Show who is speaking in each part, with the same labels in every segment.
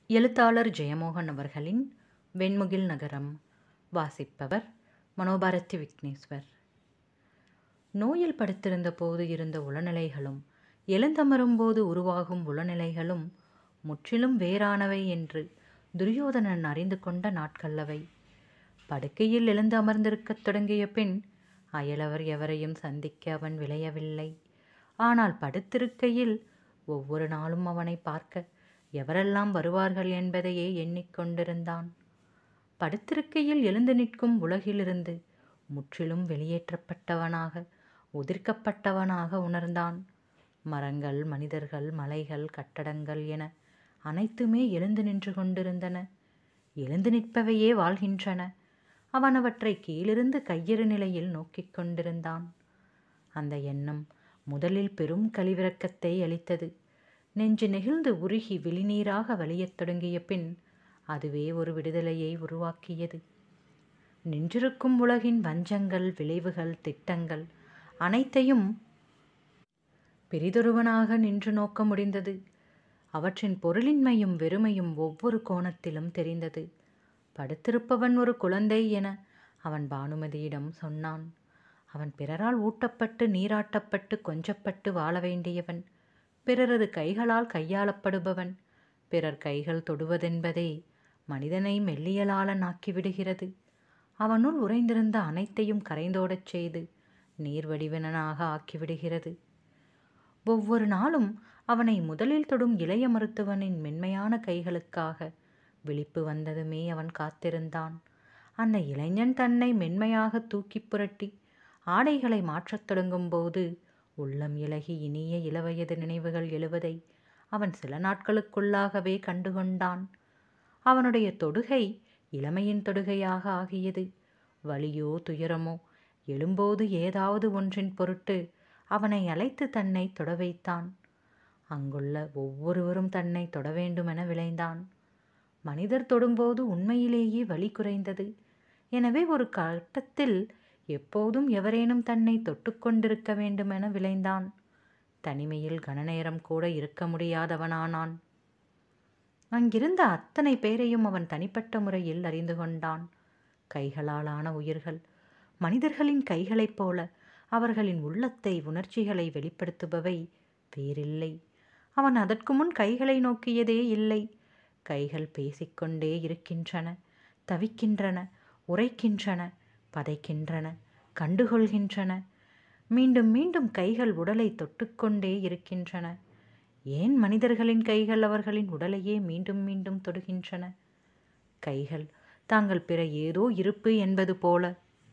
Speaker 1: எழுத்தாளர் ஜெயமோகன் அவர்களின் வெண்முகில் நகரம் வாசிப்பவர் மனோபாரதி விக்னேஸ்வர் நோயில் படுத்திருந்த போது இருந்த உளநிலைகளும் எழுந்தமரும் போது உருவாகும் உளநிலைகளும் முற்றிலும் வேறானவை என்று துரியோதனன் அறிந்து கொண்ட நாட்கள் அவை படுக்கையில் எழுந்து அமர்ந்திருக்கத் தொடங்கிய பின் அயலவர் எவரையும் சந்திக்க அவன் விளையவில்லை ஆனால் படுத்திருக்கையில் ஒவ்வொரு நாளும் அவனை பார்க்க எவரெல்லாம் வருவார்கள் என்பதையே எண்ணிக்கொண்டிருந்தான் படுத்திருக்கையில் எழுந்து நிற்கும் உலகிலிருந்து முற்றிலும் வெளியேற்றப்பட்டவனாக உதிர்க்கப்பட்டவனாக உணர்ந்தான் மரங்கள் மனிதர்கள் மலைகள் கட்டடங்கள் என அனைத்துமே எழுந்து நின்று கொண்டிருந்தன எழுந்து நிற்பவையே வாழ்கின்றன அவன் அவற்றை கீழிருந்து கையிறு நிலையில் நோக்கிக் கொண்டிருந்தான் அந்த எண்ணம் முதலில் பெரும் கழிவிறக்கத்தை அளித்தது நெஞ்சு நெகிழ்ந்து உருகி விழிநீராக வலியத் தொடங்கிய பின் அதுவே ஒரு விடுதலையை உருவாக்கியது நின்றிருக்கும் உலகின் வஞ்சங்கள் விளைவுகள் திட்டங்கள் அனைத்தையும் பிரிதொருவனாக நின்று நோக்க முடிந்தது அவற்றின் பொருளின்மையும் வெறுமையும் ஒவ்வொரு கோணத்திலும் தெரிந்தது படுத்திருப்பவன் ஒரு குழந்தை என அவன் பானுமதியிடம் சொன்னான் அவன் பிறரால் ஊட்டப்பட்டு நீராட்டப்பட்டு கொஞ்சப்பட்டு வாழ வேண்டியவன் பிறரது கைகளால் கையாளப்படுபவன் பிறர் கைகள் தொடுவதென்பதே மனிதனை மெல்லியலாளன் ஆக்கிவிடுகிறது அவனுள் உறைந்திருந்த அனைத்தையும் கரைந்தோடச் செய்து நீர் வடிவனாக ஆக்கிவிடுகிறது ஒவ்வொரு நாளும் அவனை முதலில் தொடும் இளைய மருத்துவனின் மென்மையான கைகளுக்காக விழிப்பு வந்ததுமே அவன் காத்திருந்தான் அந்த இளைஞன் தன்னை மென்மையாக தூக்கி புரட்டி ஆடைகளை மாற்றத் தொடங்கும் போது உள்ளம் இலகி இனிய இளவயது நினைவுகள் எழுவதை அவன் சில நாட்களுக்குள்ளாகவே கண்டுகொண்டான் அவனுடைய தொடுகை இளமையின் தொடுகையாக ஆகியது வலியோ துயரமோ எழும்போது ஏதாவது ஒன்றின் பொருட்டு அவனை அழைத்து தன்னை தொட வைத்தான் அங்குள்ள ஒவ்வொருவரும் தன்னை தொட வேண்டுமென விளைந்தான் மனிதர் தொடும்போது உண்மையிலேயே வலி குறைந்தது எனவே ஒரு கட்டத்தில் எப்போதும் எவரேனும் தன்னை தொட்டுக்கொண்டிருக்க வேண்டுமென விளைந்தான் தனிமையில் கனநேரம் கூட இருக்க முடியாதவனானான் அங்கிருந்த அத்தனை பேரையும் அவன் தனிப்பட்ட முறையில் அறிந்து கொண்டான் கைகளாலான உயிர்கள் மனிதர்களின் கைகளைப் போல அவர்களின் உள்ளத்தை உணர்ச்சிகளை வெளிப்படுத்துபவை வேறில்லை அவன் அதற்கு முன் கைகளை நோக்கியதே இல்லை கைகள் பேசிக்கொண்டே இருக்கின்றன தவிக்கின்றன உரைக்கின்றன பதைக்கின்றன கண்டுகொள்கின்றன மீண்டும் மீண்டும் கைகள் உடலை தொட்டுக்கொண்டே இருக்கின்றன ஏன் மனிதர்களின் கைகள் அவர்களின் உடலையே மீண்டும் மீண்டும் தொடுகின்றன கைகள் தாங்கள் பிற ஏதோ இருப்பு என்பது போல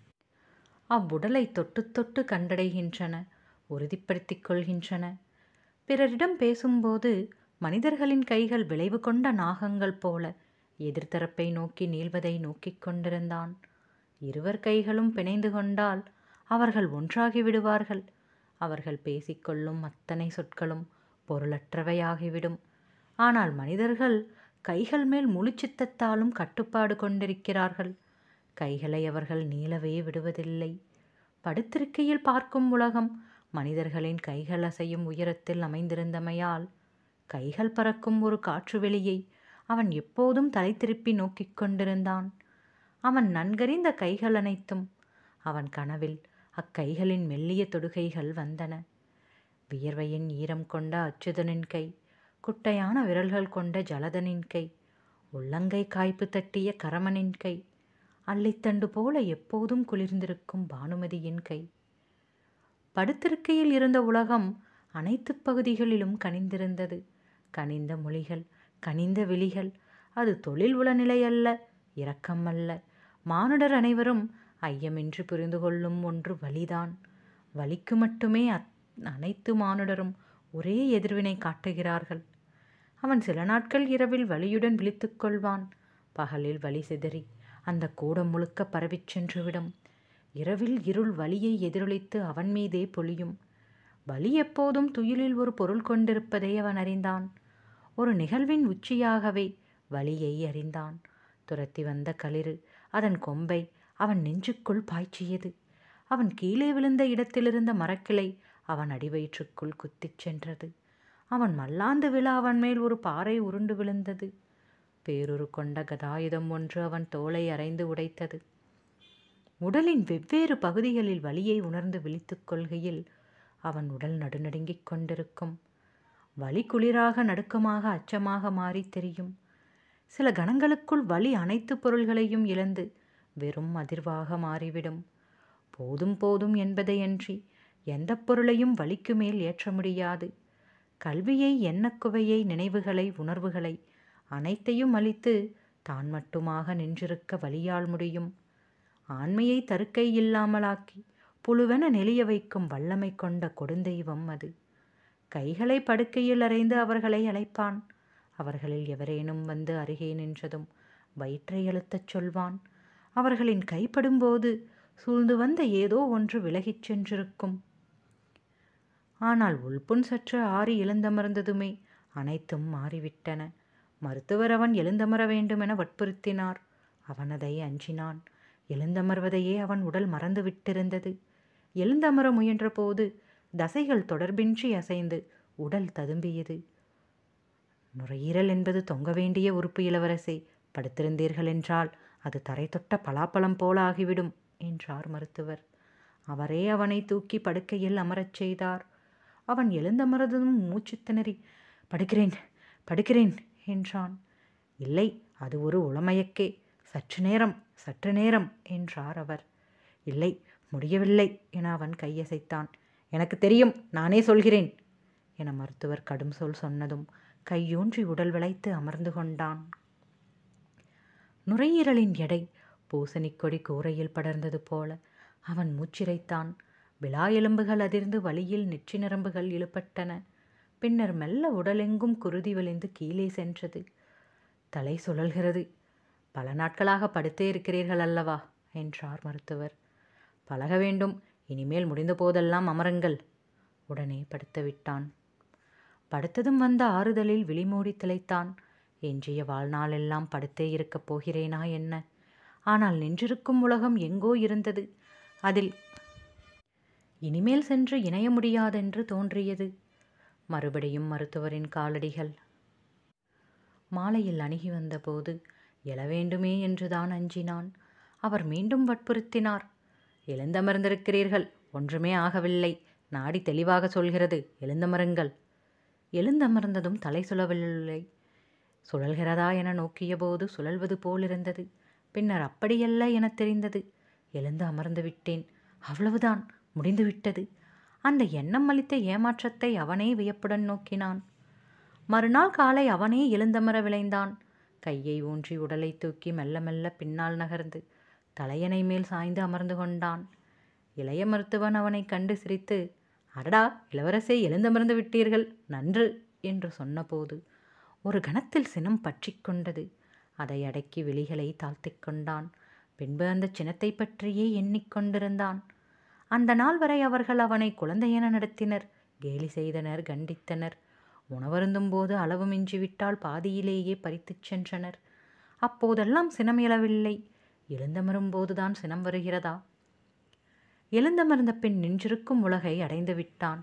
Speaker 1: அவ்வுடலை தொட்டு தொட்டு கண்டடைகின்றன உறுதிப்படுத்திக் கொள்கின்றன பிறரிடம் பேசும்போது மனிதர்களின் கைகள் விளைவு கொண்ட நாகங்கள் போல எதிர்த்தரப்பை நோக்கி நீள்வதை நோக்கிக் கொண்டிருந்தான் இருவர் கைகளும் பிணைந்து கொண்டால் அவர்கள் ஒன்றாகி விடுவார்கள் அவர்கள் பேசிக்கொள்ளும் அத்தனை சொற்களும் பொருளற்றவையாகிவிடும் ஆனால் மனிதர்கள் கைகள் மேல் முழு சித்தத்தாலும் கட்டுப்பாடு கொண்டிருக்கிறார்கள் கைகளை அவர்கள் நீளவே விடுவதில்லை படுத்திருக்கையில் பார்க்கும் உலகம் மனிதர்களின் கைகள் அசையும் உயரத்தில் அமைந்திருந்தமையால் கைகள் பறக்கும் ஒரு காற்று வெளியை அவன் எப்போதும் தலை திருப்பி நோக்கிக் கொண்டிருந்தான் அவன் நன்கறிந்த கைகள் அனைத்தும் அவன் கனவில் அக்கைகளின் மெல்லிய தொடுகைகள் வந்தன வியர்வையின் ஈரம் கொண்ட அச்சுதனின் கை குட்டையான விரல்கள் கொண்ட ஜலதனின் கை உள்ளங்கை காய்ப்பு தட்டிய கரமனின் கை அள்ளித்தண்டு போல எப்போதும் குளிர்ந்திருக்கும் பானுமதியின் கை படுத்திருக்கையில் இருந்த உலகம் அனைத்து பகுதிகளிலும் கனிந்திருந்தது கனிந்த மொழிகள் கனிந்த விழிகள் அது தொழில் உளநிலை அல்ல இரக்கம் அல்ல மானுடர் அனைவரும் ஐயமின்றி புரிந்து கொள்ளும் ஒன்று வலிதான் வலிக்கு மட்டுமே அத் அனைத்து மானுடரும் ஒரே எதிர்வினை காட்டுகிறார்கள் அவன் சில நாட்கள் இரவில் வலியுடன் விழித்துக் கொள்வான் பகலில் வலி சிதறி அந்த கூடம் முழுக்க பரவிச் சென்றுவிடும் இரவில் இருள் வலியை எதிரொலித்து அவன் மீதே பொழியும் வலி எப்போதும் துயிலில் ஒரு பொருள் கொண்டிருப்பதை அவன் அறிந்தான் ஒரு நிகழ்வின் உச்சியாகவே வலியை அறிந்தான் துரத்தி வந்த களிறு அதன் கொம்பை அவன் நெஞ்சுக்குள் பாய்ச்சியது அவன் கீழே விழுந்த இடத்திலிருந்த மரக்கிளை அவன் அடிவயிற்றுக்குள் குத்திச் சென்றது அவன் மல்லாந்து விழ அவன் மேல் ஒரு பாறை உருண்டு விழுந்தது பேருரு கொண்ட கதாயுதம் ஒன்று அவன் தோலை அரைந்து உடைத்தது உடலின் வெவ்வேறு பகுதிகளில் வலியை உணர்ந்து விழித்துக் கொள்கையில் அவன் உடல் நடுநடுங்கிக் கொண்டிருக்கும் வலி குளிராக நடுக்கமாக அச்சமாக மாறி தெரியும் சில கணங்களுக்குள் வலி அனைத்து பொருள்களையும் இழந்து வெறும் அதிர்வாக மாறிவிடும் போதும் போதும் என்பதையன்றி எந்த பொருளையும் வலிக்கு மேல் ஏற்ற முடியாது கல்வியை எண்ணக்குவையை நினைவுகளை உணர்வுகளை அனைத்தையும் அளித்து தான் மட்டுமாக நின்றிருக்க வலியால் முடியும் ஆண்மையை தருக்கை இல்லாமலாக்கி புழுவென நெளிய வைக்கும் வல்லமை கொண்ட கொடுந்தெய்வம் அது கைகளை படுக்கையில் அறைந்து அவர்களை அழைப்பான் அவர்களில் எவரேனும் வந்து அருகே நின்றதும் வயிற்றை அழுத்தச் சொல்வான் அவர்களின் கைப்படும்போது சூழ்ந்து வந்த ஏதோ ஒன்று விலகிச் சென்றிருக்கும் ஆனால் உள்புண் சற்று ஆறி எழுந்தமர்ந்ததுமே அனைத்தும் மாறிவிட்டன மருத்துவர் அவன் எழுந்தமர வேண்டுமென வற்புறுத்தினார் அவன் அதை அஞ்சினான் எழுந்தமர்வதையே அவன் உடல் மறந்து விட்டிருந்தது எழுந்தமர முயன்றபோது தசைகள் தொடர்பின்றி அசைந்து உடல் ததும்பியது நுரையீரல் என்பது தொங்க வேண்டிய உறுப்பு இளவரசே படுத்திருந்தீர்கள் என்றால் அது தரை தொட்ட பலாப்பழம் போல ஆகிவிடும் என்றார் மருத்துவர் அவரே அவனை தூக்கி படுக்கையில் அமரச் செய்தார் அவன் எழுந்தமர்ந்ததும் மூச்சு திணறி படுக்கிறேன் படுக்கிறேன் என்றான் இல்லை அது ஒரு உளமயக்கே சற்று நேரம் சற்று நேரம் என்றார் அவர் இல்லை முடியவில்லை என அவன் கையசைத்தான் எனக்கு தெரியும் நானே சொல்கிறேன் என மருத்துவர் கடும் சொல் சொன்னதும் கையூன்றி உடல் விளைத்து அமர்ந்து கொண்டான் நுரையீரலின் எடை பூசணிக்கொடி கூரையில் படர்ந்தது போல அவன் மூச்சிரைத்தான் விழா எலும்புகள் அதிர்ந்து வலியில் நெற்றி நரம்புகள் இழுப்பட்டன பின்னர் மெல்ல உடலெங்கும் குருதி வலிந்து கீழே சென்றது தலை சுழல்கிறது பல நாட்களாக படுத்தே இருக்கிறீர்கள் அல்லவா என்றார் மருத்துவர் பழக வேண்டும் இனிமேல் முடிந்த போதெல்லாம் அமருங்கள் உடனே படுத்து விட்டான் படுத்ததும் வந்த ஆறுதலில் விழிமூடி திளைத்தான் எஞ்சிய வாழ்நாளெல்லாம் படுத்தே இருக்கப் போகிறேனா என்ன ஆனால் நின்றிருக்கும் உலகம் எங்கோ இருந்தது அதில் இனிமேல் சென்று இணைய முடியாதென்று தோன்றியது மறுபடியும் மருத்துவரின் காலடிகள் மாலையில் அணுகி வந்தபோது எழ வேண்டுமே என்றுதான் அஞ்சினான் அவர் மீண்டும் வற்புறுத்தினார் எழுந்தமர்ந்திருக்கிறீர்கள் ஒன்றுமே ஆகவில்லை நாடி தெளிவாக சொல்கிறது எழுந்தமருங்கள் எழுந்தமர்ந்ததும் தலை சுழவில்லை சுழல்கிறதா என நோக்கியபோது சுழல்வது போலிருந்தது பின்னர் அப்படியல்ல என தெரிந்தது எழுந்து அமர்ந்து விட்டேன் அவ்வளவுதான் முடிந்துவிட்டது அந்த எண்ணம் அளித்த ஏமாற்றத்தை அவனே வியப்புடன் நோக்கினான் மறுநாள் காலை அவனே எழுந்தமர விளைந்தான் கையை ஊன்றி உடலை தூக்கி மெல்ல மெல்ல பின்னால் நகர்ந்து தலையணை மேல் சாய்ந்து அமர்ந்து கொண்டான் இளைய மருத்துவன் அவனை கண்டு சிரித்து அடடா இளவரசே எழுந்தமர்ந்து விட்டீர்கள் நன்று என்று சொன்னபோது ஒரு கணத்தில் சினம் பற்றி கொண்டது அதை அடக்கி விழிகளை தாழ்த்திக் கொண்டான் பின்பு அந்த சினத்தை பற்றியே எண்ணிக்கொண்டிருந்தான் அந்த நாள் வரை அவர்கள் அவனை குழந்தையென நடத்தினர் கேலி செய்தனர் கண்டித்தனர் உணவருந்தும் போது அளவு மிஞ்சிவிட்டால் பாதியிலேயே பறித்துச் சென்றனர் அப்போதெல்லாம் சினம் எழவில்லை எழுந்தமரும் போதுதான் சினம் வருகிறதா எழுந்தமர்ந்த பின் நின்றிருக்கும் உலகை அடைந்து விட்டான்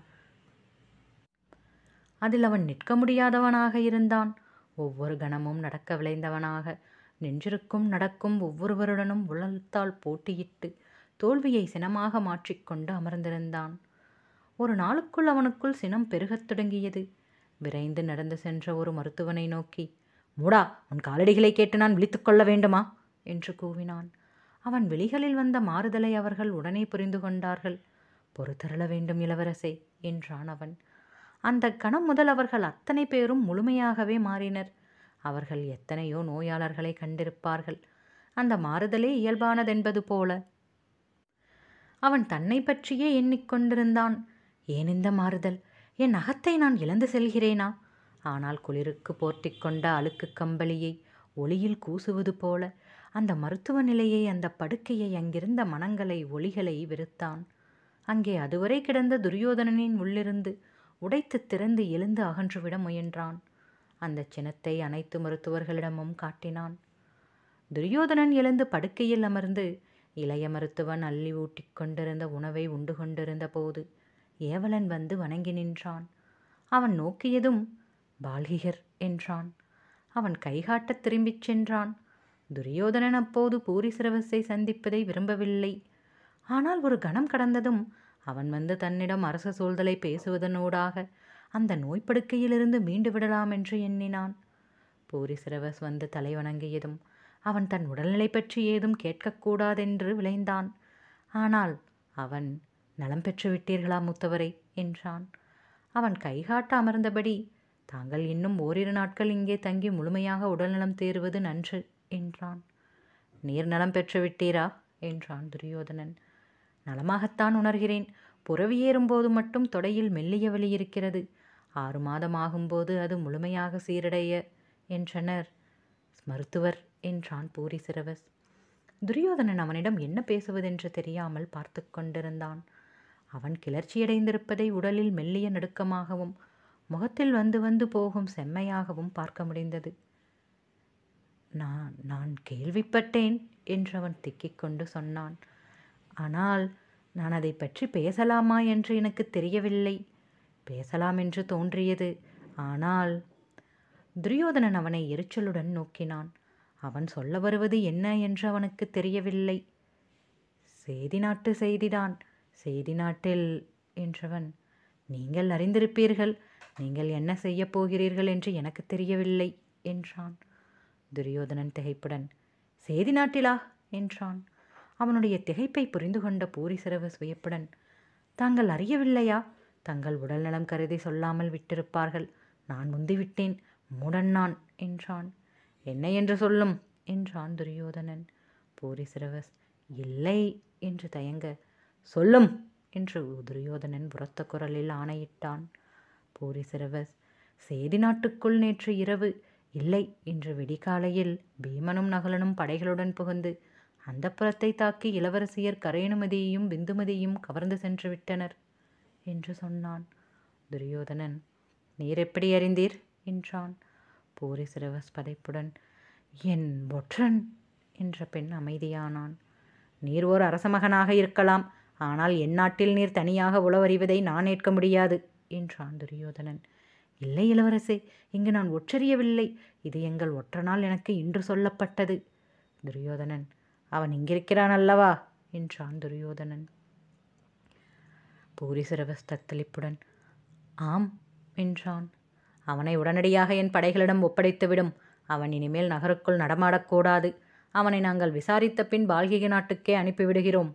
Speaker 1: அதில் அவன் நிற்க முடியாதவனாக இருந்தான் ஒவ்வொரு கணமும் நடக்க விளைந்தவனாக நின்றிருக்கும் நடக்கும் ஒவ்வொருவருடனும் உலகத்தால் போட்டியிட்டு தோல்வியை சினமாக மாற்றிக்கொண்டு அமர்ந்திருந்தான் ஒரு நாளுக்குள் அவனுக்குள் சினம் பெருகத் தொடங்கியது விரைந்து நடந்து சென்ற ஒரு மருத்துவனை நோக்கி மூடா உன் காலடிகளை கேட்டு நான் விழித்துக் கொள்ள வேண்டுமா என்று கூவினான் அவன் வெளிகளில் வந்த மாறுதலை அவர்கள் உடனே புரிந்து கொண்டார்கள் பொறுத்தருள வேண்டும் இளவரசே என்றான் அவன் அந்த கணம் முதல் அவர்கள் அத்தனை பேரும் முழுமையாகவே மாறினர் அவர்கள் எத்தனையோ நோயாளர்களை கண்டிருப்பார்கள் அந்த மாறுதலே இயல்பானதென்பது போல அவன் தன்னை பற்றியே எண்ணிக்கொண்டிருந்தான் ஏன் இந்த மாறுதல் என் அகத்தை நான் இழந்து செல்கிறேனா ஆனால் குளிருக்கு போர்த்திக் கொண்ட அழுக்கு கம்பளியை ஒளியில் கூசுவது போல அந்த மருத்துவ நிலையை அந்த படுக்கையை அங்கிருந்த மனங்களை ஒளிகளை வெறுத்தான் அங்கே அதுவரை கிடந்த துரியோதனனின் உள்ளிருந்து உடைத்து திறந்து எழுந்து அகன்றுவிட முயன்றான் அந்த சினத்தை அனைத்து மருத்துவர்களிடமும் காட்டினான் துரியோதனன் எழுந்து படுக்கையில் அமர்ந்து இளைய மருத்துவன் அள்ளி ஊட்டிக் கொண்டிருந்த உணவை உண்டு கொண்டிருந்த போது ஏவலன் வந்து வணங்கி நின்றான் அவன் நோக்கியதும் பால்கிகர் என்றான் அவன் கைகாட்டத் திரும்பிச் சென்றான் துரியோதனன் அப்போது பூரிசிரவஸை சந்திப்பதை விரும்பவில்லை ஆனால் ஒரு கணம் கடந்ததும் அவன் வந்து தன்னிடம் அரச சூழ்தலை பேசுவதனூடாக அந்த நோய்ப்படுக்கையிலிருந்து மீண்டு விடலாம் என்று எண்ணினான் பூரிசிரவஸ் வந்து தலைவணங்கியதும் அவன் தன் உடல்நிலை பற்றி ஏதும் கேட்கக்கூடாதென்று விளைந்தான் ஆனால் அவன் நலம் பெற்று விட்டீர்களா மூத்தவரை என்றான் அவன் கைகாட்ட அமர்ந்தபடி தாங்கள் இன்னும் ஓரிரு நாட்கள் இங்கே தங்கி முழுமையாக உடல்நலம் தேறுவது நன்று என்றான் நீர் நலம் பெற்று விட்டீரா என்றான் துரியோதனன் நலமாகத்தான் உணர்கிறேன் புறவி ஏறும்போது மட்டும் தொடையில் மெல்லிய வலி இருக்கிறது ஆறு மாதம் ஆகும்போது அது முழுமையாக சீரடைய என்றனர் மருத்துவர் என்றான் பூரிசிரவஸ் துரியோதனன் அவனிடம் என்ன பேசுவதென்று தெரியாமல் பார்த்து கொண்டிருந்தான் அவன் கிளர்ச்சியடைந்திருப்பதை உடலில் மெல்லிய நடுக்கமாகவும் முகத்தில் வந்து வந்து போகும் செம்மையாகவும் பார்க்க முடிந்தது நான் நான் கேள்விப்பட்டேன் என்று அவன் திக்கிக் கொண்டு சொன்னான் ஆனால் நான் அதை பற்றி பேசலாமா என்று எனக்கு தெரியவில்லை பேசலாம் என்று தோன்றியது ஆனால் துரியோதனன் அவனை எரிச்சலுடன் நோக்கினான் அவன் சொல்ல வருவது என்ன என்று அவனுக்கு தெரியவில்லை செய்தி நாட்டு செய்திதான் செய்தி நாட்டில் என்றவன் நீங்கள் அறிந்திருப்பீர்கள் நீங்கள் என்ன செய்யப் போகிறீர்கள் என்று எனக்கு தெரியவில்லை என்றான் துரியோதனன் திகைப்புடன் செய்தி நாட்டிலா என்றான் அவனுடைய திகைப்பை புரிந்து கொண்ட பூரிசிரவ சுயப்புடன் தாங்கள் அறியவில்லையா தங்கள் உடல்நலம் கருதி சொல்லாமல் விட்டிருப்பார்கள் நான் முந்திவிட்டேன் மூடன் நான் என்றான் என்ன என்று சொல்லும் என்றான் துரியோதனன் பூரிசிரவஸ் இல்லை என்று தயங்க சொல்லும் என்று துரியோதனன் உரத்த குரலில் ஆணையிட்டான் பூரிசிரவஸ் சேதி நாட்டுக்குள் நேற்று இரவு இல்லை இன்று விடிகாலையில் பீமனும் நகுலனும் படைகளுடன் புகுந்து அந்த புறத்தை தாக்கி இளவரசியர் கரேணுமதியையும் பிந்துமதியையும் கவர்ந்து சென்று விட்டனர் என்று சொன்னான் துரியோதனன் நீர் எப்படி அறிந்தீர் என்றான் பூரிசிரவஸ் பதைப்புடன் என் ஒற்றன் என்ற பெண் அமைதியானான் நீர் ஓர் அரசமகனாக இருக்கலாம் ஆனால் என் நாட்டில் நீர் தனியாக உளவறிவதை நான் ஏற்க முடியாது என்றான் துரியோதனன் இல்லை இளவரசே இங்கு நான் ஒற்றறியவில்லை இது எங்கள் ஒற்றனால் எனக்கு இன்று சொல்லப்பட்டது துரியோதனன் அவன் இங்கிருக்கிறான் அல்லவா என்றான் துரியோதனன் பூரிசிரவஸ் தத்தளிப்புடன் ஆம் என்றான் அவனை உடனடியாக என் படைகளிடம் ஒப்படைத்துவிடும் அவன் இனிமேல் நகருக்குள் நடமாடக்கூடாது அவனை நாங்கள் விசாரித்த பின் பால்கிக நாட்டுக்கே அனுப்பிவிடுகிறோம்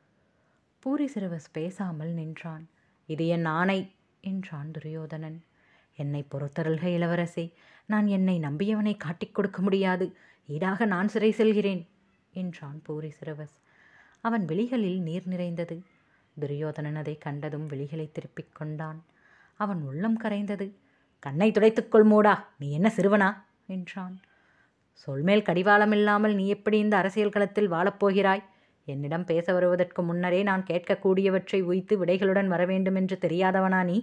Speaker 1: பூரிசிரவஸ் பேசாமல் நின்றான் இது என் ஆணை என்றான் துரியோதனன் என்னை பொறுத்தருள்க இளவரசே நான் என்னை நம்பியவனை காட்டிக் கொடுக்க முடியாது ஈடாக நான் சிறை செல்கிறேன் என்றான் பூரிசிரவஸ் அவன் விழிகளில் நீர் நிறைந்தது துரியோதனன் அதை கண்டதும் விழிகளை திருப்பிக் கொண்டான் அவன் உள்ளம் கரைந்தது கண்ணை துடைத்துக்கொள் மூடா நீ என்ன சிறுவனா என்றான் சொல்மேல் கடிவாளம் இல்லாமல் நீ எப்படி இந்த அரசியல் களத்தில் வாழப்போகிறாய் என்னிடம் பேச வருவதற்கு முன்னரே நான் கேட்கக்கூடியவற்றை உய்த்து விடைகளுடன் வர வேண்டும் என்று தெரியாதவனா நீ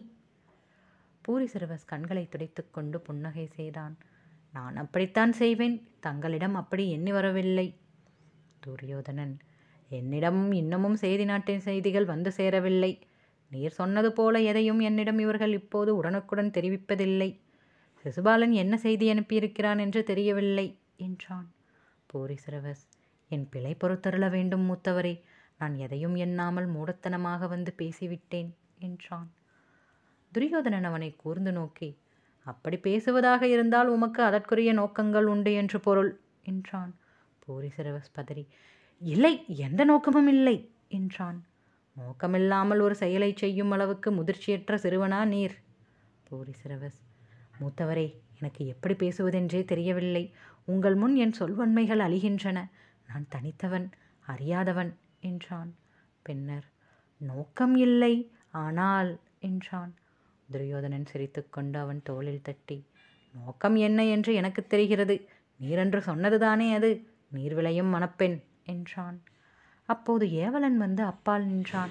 Speaker 1: பூரிசிறுவஸ் கண்களை துடைத்துக்கொண்டு புன்னகை செய்தான் நான் அப்படித்தான் செய்வேன் தங்களிடம் அப்படி எண்ணி வரவில்லை துரியோதனன் என்னிடம் இன்னமும் செய்தி நாட்டின் செய்திகள் வந்து சேரவில்லை நீர் சொன்னது போல எதையும் என்னிடம் இவர்கள் இப்போது உடனுக்குடன் தெரிவிப்பதில்லை சிசுபாலன் என்ன செய்தி அனுப்பியிருக்கிறான் என்று தெரியவில்லை என்றான் பூரிசிரவஸ் என் பிழை பொறுத்தருள வேண்டும் மூத்தவரே நான் எதையும் எண்ணாமல் மூடத்தனமாக வந்து பேசிவிட்டேன் என்றான் துரியோதனன் அவனை கூர்ந்து நோக்கி அப்படி பேசுவதாக இருந்தால் உமக்கு அதற்குரிய நோக்கங்கள் உண்டு என்று பொருள் என்றான் பூரிசிரவஸ் பதறி இல்லை எந்த நோக்கமும் இல்லை என்றான் நோக்கமில்லாமல் ஒரு செயலை செய்யும் அளவுக்கு முதிர்ச்சியற்ற சிறுவனா நீர் பூரிசிரவஸ் மூத்தவரே எனக்கு எப்படி பேசுவதென்றே தெரியவில்லை உங்கள் முன் என் சொல்வன்மைகள் அழிகின்றன நான் தனித்தவன் அறியாதவன் என்றான் பின்னர் நோக்கம் இல்லை ஆனால் என்றான் துரியோதனன் சிரித்துக்கொண்டு அவன் தோளில் தட்டி நோக்கம் என்ன என்று எனக்கு தெரிகிறது நீரென்று சொன்னதுதானே அது நீர் விளையும் மணப்பெண் என்றான் அப்போது ஏவலன் வந்து அப்பால் நின்றான்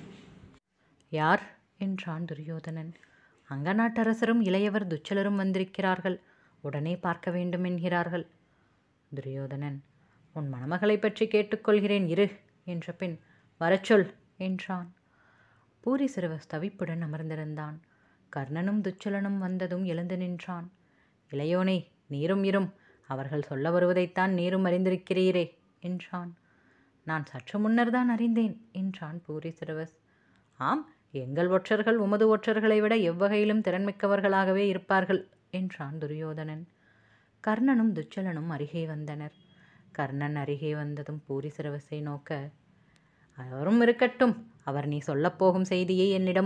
Speaker 1: யார் என்றான் துரியோதனன் அங்க நாட்டரசரும் இளையவர் துச்சலரும் வந்திருக்கிறார்கள் உடனே பார்க்க வேண்டும் என்கிறார்கள் துரியோதனன் உன் மணமகளை பற்றி கேட்டுக்கொள்கிறேன் இரு என்ற பின் வரச்சொல் என்றான் பூரி சிறுவஸ் தவிப்புடன் அமர்ந்திருந்தான் கர்ணனும் துச்சலனும் வந்ததும் எழுந்து நின்றான் இளையோனே நீரும் இரும் அவர்கள் சொல்ல வருவதைத்தான் நீரும் அறிந்திருக்கிறீரே என்றான் நான் சற்று முன்னர் தான் அறிந்தேன் என்றான் பூரிசிரவஸ் ஆம் எங்கள் ஒற்றர்கள் உமது ஒற்றர்களை விட எவ்வகையிலும் திறன்மிக்கவர்களாகவே இருப்பார்கள் என்றான் துரியோதனன் கர்ணனும் துச்சலனும் அருகே வந்தனர் கர்ணன் அருகே வந்ததும் பூரிசிரவஸை நோக்க அவரும் இருக்கட்டும் அவர் நீ சொல்லப்போகும் செய்தியை என்னிடம்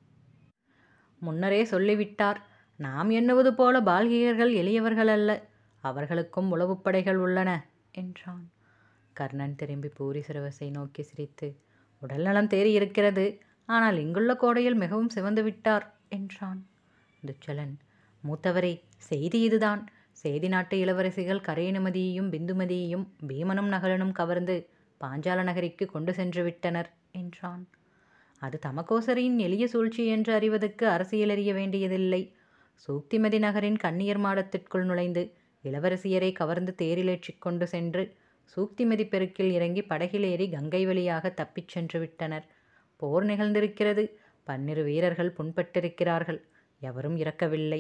Speaker 1: முன்னரே சொல்லிவிட்டார் நாம் எண்ணுவது போல பால்கியர்கள் எளியவர்கள் அல்ல அவர்களுக்கும் உளவுப்படைகள் உள்ளன என்றான் கர்ணன் திரும்பி பூரிசிரவஸை நோக்கி சிரித்து உடல்நலம் தேறி இருக்கிறது ஆனால் இங்குள்ள கோடையில் மிகவும் சிவந்து விட்டார் என்றான் துச்சலன் மூத்தவரே செய்தி இதுதான் சேதி நாட்டு இளவரசிகள் கரையனுமதியையும் பிந்துமதியையும் பீமனும் நகலனும் கவர்ந்து பாஞ்சால நகரிக்கு கொண்டு சென்று விட்டனர் என்றான் அது தமகோசரியின் எளிய சூழ்ச்சி என்று அறிவதற்கு அரசியல் அறிய வேண்டியதில்லை சூக்திமதி நகரின் கன்னியர் மாடத்திற்குள் நுழைந்து இளவரசியரை கவர்ந்து தேரிலேற்றிக் கொண்டு சென்று சூக்திமதி பெருக்கில் இறங்கி படகில் ஏறி கங்கை வழியாக தப்பிச் சென்று விட்டனர் போர் நிகழ்ந்திருக்கிறது பன்னிரு வீரர்கள் புண்பட்டிருக்கிறார்கள் எவரும் இறக்கவில்லை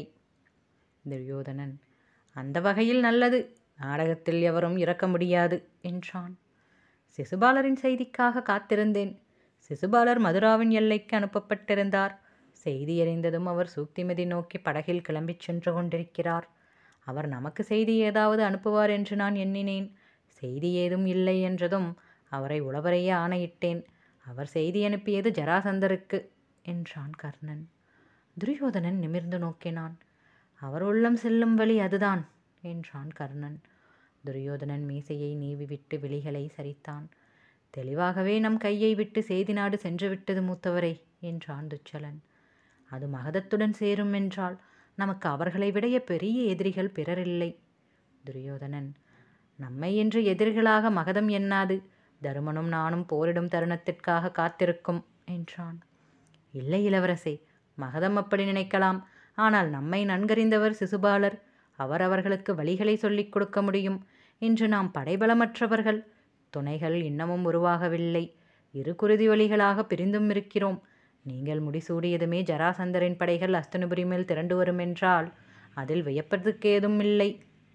Speaker 1: துரியோதனன் அந்த வகையில் நல்லது நாடகத்தில் எவரும் இறக்க முடியாது என்றான் சிசுபாலரின் செய்திக்காக காத்திருந்தேன் சிசுபாலர் மதுராவின் எல்லைக்கு அனுப்பப்பட்டிருந்தார் செய்தி அறிந்ததும் அவர் சூக்திமதி நோக்கி படகில் கிளம்பிச் சென்று கொண்டிருக்கிறார் அவர் நமக்கு செய்தி ஏதாவது அனுப்புவார் என்று நான் எண்ணினேன் செய்தி ஏதும் இல்லை என்றதும் அவரை உளவரைய ஆணையிட்டேன் அவர் செய்தி அனுப்பியது ஜராசந்தருக்கு என்றான் கர்ணன் துரியோதனன் நிமிர்ந்து நோக்கினான் அவர் உள்ளம் செல்லும் வழி அதுதான் என்றான் கர்ணன் துரியோதனன் மீசையை நீவிவிட்டு விழிகளை சரித்தான் தெளிவாகவே நம் கையை விட்டு சேதி நாடு சென்று விட்டது மூத்தவரை என்றான் துச்சலன் அது மகதத்துடன் சேரும் என்றால் நமக்கு அவர்களை விடைய பெரிய எதிரிகள் பிறரில்லை துரியோதனன் நம்மை என்று எதிரிகளாக மகதம் எண்ணாது தருமனும் நானும் போரிடும் தருணத்திற்காக காத்திருக்கும் என்றான் இல்லை இளவரசே மகதம் அப்படி நினைக்கலாம் ஆனால் நம்மை நன்கறிந்தவர் சிசுபாலர் அவர் அவர்களுக்கு வழிகளை சொல்லிக் கொடுக்க முடியும் இன்று நாம் படைபலமற்றவர்கள் துணைகள் இன்னமும் உருவாகவில்லை இரு குருதி வழிகளாக பிரிந்தும் இருக்கிறோம் நீங்கள் முடிசூடியதுமே ஜராசந்தரின் படைகள் அஸ்தனுபுரி மேல் திரண்டு வரும் என்றால் அதில் வியப்பதற்கு ஏதும் இல்லை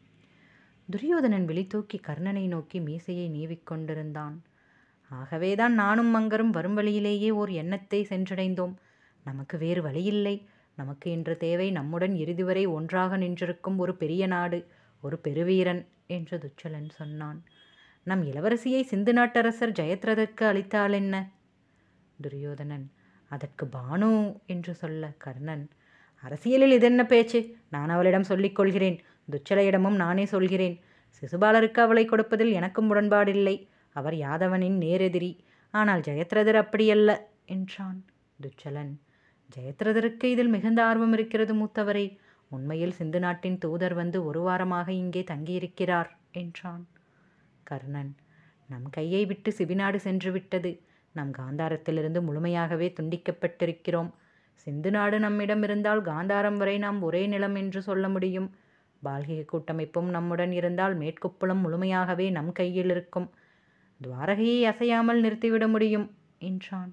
Speaker 1: துரியோதனன் விழித்தூக்கி கர்ணனை நோக்கி மீசையை நீவிக்கொண்டிருந்தான் ஆகவேதான் நானும் மங்கரும் வரும் வழியிலேயே ஓர் எண்ணத்தை சென்றடைந்தோம் நமக்கு வேறு வழியில்லை நமக்கு இன்று தேவை நம்முடன் இறுதி வரை ஒன்றாக நின்றிருக்கும் ஒரு பெரிய நாடு ஒரு பெருவீரன் என்று துச்சலன் சொன்னான் நம் இளவரசியை சிந்து நாட்டரசர் ஜெயத்ரதற்கு அளித்தால் என்ன துரியோதனன் அதற்கு பானு என்று சொல்ல கர்ணன் அரசியலில் இதென்ன பேச்சு நான் அவளிடம் சொல்லிக் கொள்கிறேன் துச்சலையிடமும் நானே சொல்கிறேன் சிசுபாலருக்கு அவளை கொடுப்பதில் எனக்கும் உடன்பாடில்லை அவர் யாதவனின் நேரெதிரி ஆனால் ஜெயத்ரதர் அப்படியல்ல என்றான் துச்சலன் ஜெயத்ரதருக்கு இதில் மிகுந்த ஆர்வம் இருக்கிறது மூத்தவரை உண்மையில் சிந்து நாட்டின் தூதர் வந்து ஒரு வாரமாக இங்கே தங்கியிருக்கிறார் என்றான் கர்ணன் நம் கையை விட்டு சிபிநாடு சென்று விட்டது நம் காந்தாரத்திலிருந்து முழுமையாகவே துண்டிக்கப்பட்டிருக்கிறோம் சிந்து நாடு நம்மிடம் இருந்தால் காந்தாரம் வரை நாம் ஒரே நிலம் என்று சொல்ல முடியும் பால்கிக கூட்டமைப்பும் நம்முடன் இருந்தால் மேற்குப்புலம் முழுமையாகவே நம் கையில் இருக்கும் துவாரகையை அசையாமல் நிறுத்திவிட முடியும் என்றான்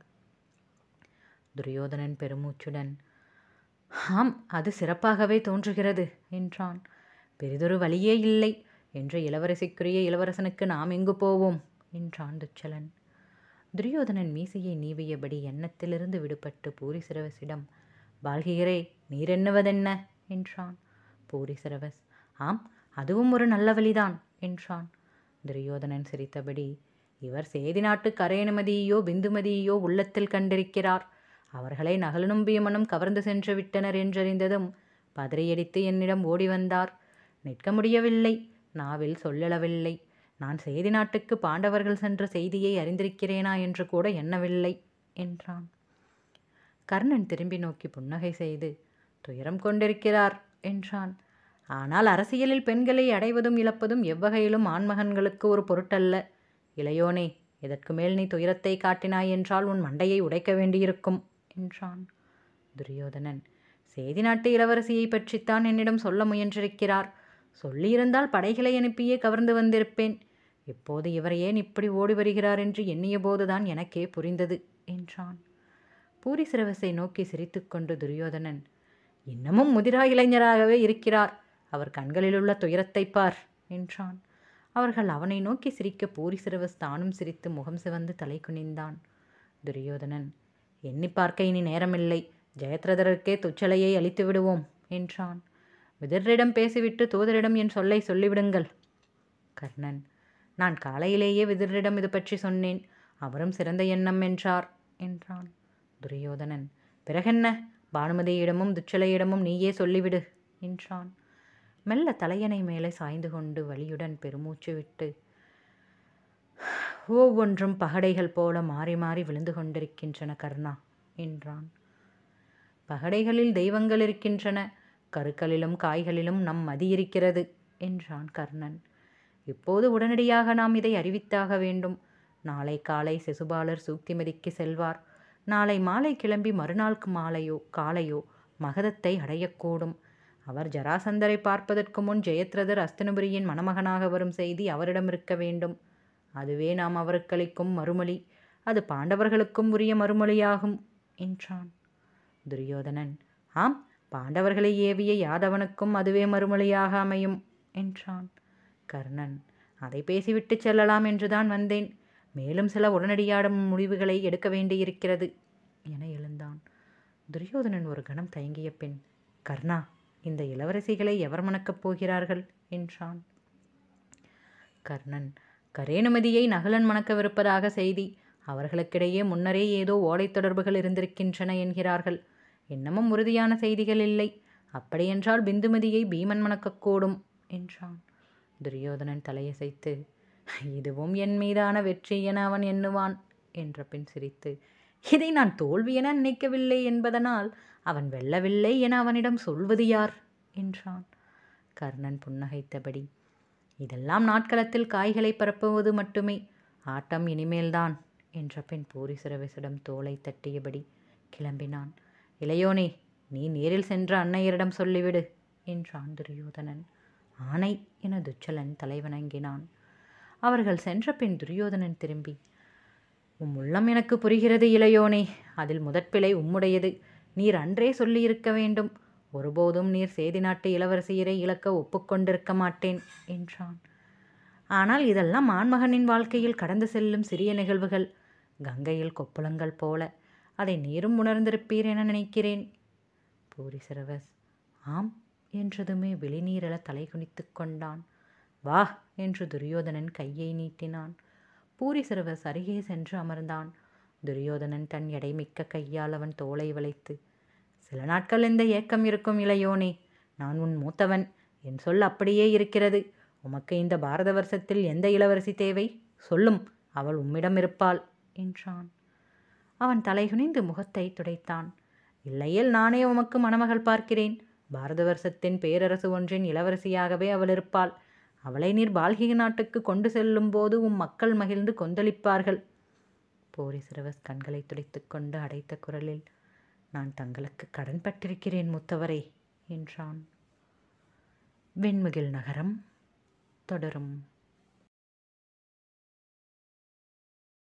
Speaker 1: துரியோதனன் பெருமூச்சுடன் ஆம் அது சிறப்பாகவே தோன்றுகிறது என்றான் பெரிதொரு வழியே இல்லை என்ற இளவரசிக்குரிய இளவரசனுக்கு நாம் எங்கு போவோம் என்றான் துச்சலன் துரியோதனன் மீசையை நீவியபடி எண்ணத்திலிருந்து விடுபட்டு பூரிசிரவசிடம் பால்கியரே நீர் எண்ணுவதென்ன என்றான் பூரிசிரவஸ் ஆம் அதுவும் ஒரு நல்ல வழிதான் என்றான் துரியோதனன் சிரித்தபடி இவர் சேதி நாட்டு கரையனுமதியையோ பிந்துமதியையோ உள்ளத்தில் கண்டிருக்கிறார் அவர்களை நகலனும் பீமனும் கவர்ந்து சென்று விட்டனர் என்றறிந்ததும் பதறியடித்து என்னிடம் ஓடி வந்தார் நிற்க முடியவில்லை நாவில் சொல்லளவில்லை நான் செய்தி நாட்டுக்கு பாண்டவர்கள் சென்ற செய்தியை அறிந்திருக்கிறேனா என்று கூட எண்ணவில்லை என்றான் கர்ணன் திரும்பி நோக்கி புன்னகை செய்து துயரம் கொண்டிருக்கிறார் என்றான் ஆனால் அரசியலில் பெண்களை அடைவதும் இழப்பதும் எவ்வகையிலும் ஆண்மகன்களுக்கு ஒரு பொருட்டல்ல இளையோனே இதற்கு மேல் நீ துயரத்தை காட்டினாய் என்றால் உன் மண்டையை உடைக்க வேண்டியிருக்கும் என்றான் துரியோதனன் சேதி நாட்டு இளவரசியை பற்றித்தான் என்னிடம் சொல்ல முயன்றிருக்கிறார் சொல்லியிருந்தால் படைகளை அனுப்பியே கவர்ந்து வந்திருப்பேன் இப்போது இவர் ஏன் இப்படி ஓடி வருகிறார் என்று எண்ணிய போதுதான் எனக்கே புரிந்தது என்றான் பூரி சிரவசை நோக்கி சிரித்துக்கொண்டு துரியோதனன் இன்னமும் முதிரா இளைஞராகவே இருக்கிறார் அவர் கண்களிலுள்ள துயரத்தைப் பார் என்றான் அவர்கள் அவனை நோக்கி சிரிக்க பூரிசிரவஸ் தானும் சிரித்து முகம் சிவந்து தலை குனிந்தான் துரியோதனன் எண்ணி பார்க்க இனி நேரமில்லை ஜெயத்ரதருக்கே துச்சலையை அளித்து விடுவோம் என்றான் விதரிடம் பேசிவிட்டு தூதரிடம் என் சொல்லை சொல்லிவிடுங்கள் கர்ணன் நான் காலையிலேயே விதிரிடம் இது பற்றி சொன்னேன் அவரும் சிறந்த எண்ணம் என்றார் என்றான் துரியோதனன் பிறகென்ன பானுமதியிடமும் துச்சலையிடமும் நீயே சொல்லிவிடு என்றான் மெல்ல தலையணை மேலே சாய்ந்து கொண்டு வலியுடன் பெருமூச்சு விட்டு ஒவ்வொன்றும் பகடைகள் போல மாறி மாறி விழுந்து கொண்டிருக்கின்றன கர்ணா என்றான் பகடைகளில் தெய்வங்கள் இருக்கின்றன கருக்களிலும் காய்களிலும் நம் மதி இருக்கிறது என்றான் கர்ணன் இப்போது உடனடியாக நாம் இதை அறிவித்தாக வேண்டும் நாளை காலை சிசுபாலர் சூக்திமதிக்கு செல்வார் நாளை மாலை கிளம்பி மறுநாளுக்கு மாலையோ காலையோ மகதத்தை அடையக்கூடும் அவர் ஜராசந்தரை பார்ப்பதற்கு முன் ஜெயத்ரதர் அஸ்தனபுரியின் மணமகனாக வரும் செய்தி அவரிடம் இருக்க வேண்டும் அதுவே நாம் அவருக்களிக்கும் மறுமொழி அது பாண்டவர்களுக்கும் உரிய மறுமொழியாகும் என்றான் துரியோதனன் ஆம் பாண்டவர்களை ஏவிய யாதவனுக்கும் அதுவே மறுமொழியாக அமையும் என்றான் கர்ணன் அதை பேசிவிட்டு செல்லலாம் என்றுதான் வந்தேன் மேலும் சில உடனடியாடும் முடிவுகளை எடுக்க வேண்டியிருக்கிறது என எழுந்தான் துரியோதனன் ஒரு கணம் தயங்கிய பின் கர்ணா இந்த இளவரசிகளை எவர் மணக்கப் போகிறார்கள் என்றான் கர்ணன் கரேனுமதியை நகலன் மணக்கவிருப்பதாக செய்தி அவர்களுக்கிடையே முன்னரே ஏதோ ஓடைத் தொடர்புகள் இருந்திருக்கின்றன என்கிறார்கள் இன்னமும் உறுதியான செய்திகள் இல்லை அப்படியென்றால் பிந்துமதியை பீமன் மணக்கக்கூடும் என்றான் துரியோதனன் தலையசைத்து இதுவும் என் மீதான வெற்றி என அவன் எண்ணுவான் என்ற பின் சிரித்து இதை நான் தோல்வி என நினைக்கவில்லை என்பதனால் அவன் வெல்லவில்லை என அவனிடம் சொல்வது யார் என்றான் கர்ணன் புன்னகைத்தபடி இதெல்லாம் நாட்களத்தில் காய்களை பரப்புவது மட்டுமே ஆட்டம் இனிமேல்தான் என்ற பின் பூரிசிரவிசிடம் தோலை தட்டியபடி கிளம்பினான் இளையோனே நீ நேரில் சென்ற அன்னையரிடம் சொல்லிவிடு என்றான் துரியோதனன் ஆணை என துச்சலன் தலைவணங்கினான் அவர்கள் சென்ற பின் துரியோதனன் திரும்பி உம் உள்ளம் எனக்கு புரிகிறது இளையோனே அதில் முதற்பிழை உம்முடையது நீர் அன்றே சொல்லியிருக்க வேண்டும் ஒருபோதும் நீர் சேதி நாட்டு இளவரசியரை இழக்க ஒப்புக்கொண்டிருக்க மாட்டேன் என்றான் ஆனால் இதெல்லாம் ஆண்மகனின் வாழ்க்கையில் கடந்து செல்லும் சிறிய நிகழ்வுகள் கங்கையில் கொப்புளங்கள் போல அதை நீரும் உணர்ந்திருப்பீர் என நினைக்கிறேன் பூரிசிரவஸ் ஆம் என்றதுமே வெளிநீரெல தலை குனித்து கொண்டான் வா என்று துரியோதனன் கையை நீட்டினான் பூரிசிரவஸ் அருகே சென்று அமர்ந்தான் துரியோதனன் தன் எடைமிக்க கையால் அவன் தோலை வளைத்து சில நாட்கள் இந்த ஏக்கம் இருக்கும் இளையோனே நான் உன் மூத்தவன் என் சொல் அப்படியே இருக்கிறது உமக்கு இந்த பாரத வருஷத்தில் எந்த இளவரசி தேவை சொல்லும் அவள் உம்மிடம் இருப்பாள் என்றான் அவன் தலைகுனிந்து முகத்தை துடைத்தான் இல்லையில் நானே உமக்கு மணமகள் பார்க்கிறேன் பாரத வருஷத்தின் பேரரசு ஒன்றின் இளவரசியாகவே அவள் இருப்பாள் அவளை நீர் பால்கிக நாட்டுக்கு கொண்டு செல்லும் போது உம் மக்கள் மகிழ்ந்து கொந்தளிப்பார்கள் போரிசிரவஸ் கண்களை துடைத்துக் கொண்டு அடைத்த குரலில் நான் தங்களுக்கு கடன்பட்டிருக்கிறேன் முத்தவரே என்றான் வெண்முகில் நகரம் தொடரும்